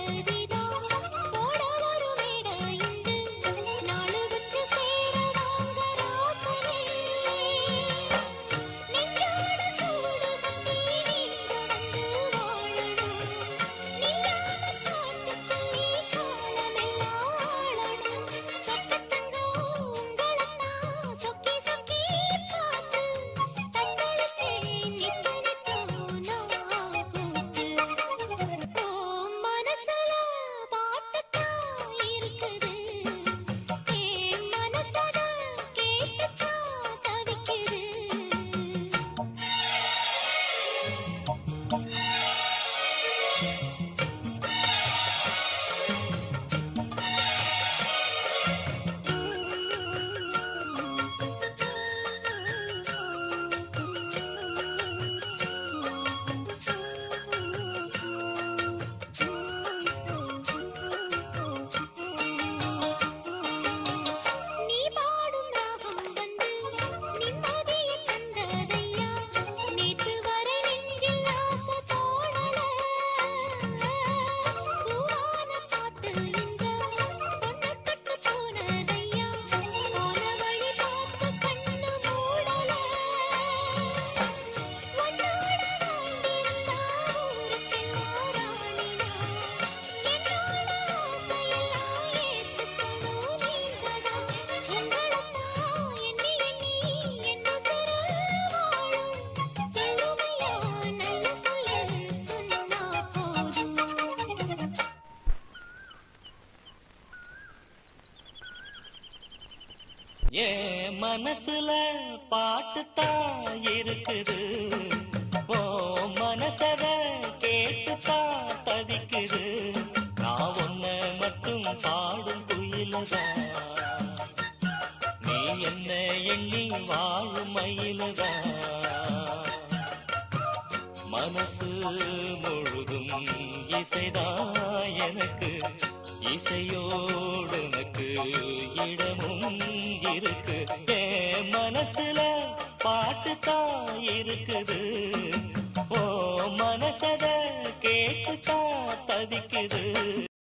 சங்கதிதான் போட ஒரு மேடையுண்டு நாளு வச்சு சேர வாங்க ராசனே நெஞ்சோட சூடு கட்டி நீ தொடர்ந்து வாழணும் நில்லாம பாட்டு சொல்லி காலமெல்லாம் ஆளணும் சொக்கத்தங்கம் உங்களத்தான் சொக்கி சொக்கி பார்த்து தத்தளிச்சேன் நித்த நித்தம் நான் கூத்து ஓ மனசுல பாட்டுத்தான் இருக்குது என் மனசத கேட்டுத்தான் தவிக்குது நீ பாடும் ராகம் வந்து நிம்மதியை தந்ததையா நேத்து வரை நெஞ்சில் ஆசை தோணல பூவான பாட்டு இந்த பொண்ணு கட்டு போனதையா போன வழி பார்த்து கண்ணு மூடல உன்னோட வாழ்ந்திருந்தா ஊருக்கெல்லாம் ராணினா என்னோட ஆசையெல்லாம் ஏத்துக்கணும் நீங்கதான் உங்களைத்தான் எண்ணி எண்ணி என்ன சிறு வாழும் சொல்லுமையா நல்ல சொல்ல சொன்னா போதும் என் மனசுல பாட்டுத்தான் இருக்குது ஓ மனசத கேட்டுத்தான் தவிக்குது நான் ஒன்ன மட்டும் பாடும் குயிலதான் நீ என்ன எண்ணி வாழும் மயிலதான் மனசு முழுதும் இசைதான் எனக்கு இசையோடு எனக்கு இடமும் இருக்கு என் மனசுல பாட்டு தான் இருக்குது ஓ மனசத கேட்டு தான் தவிக்குது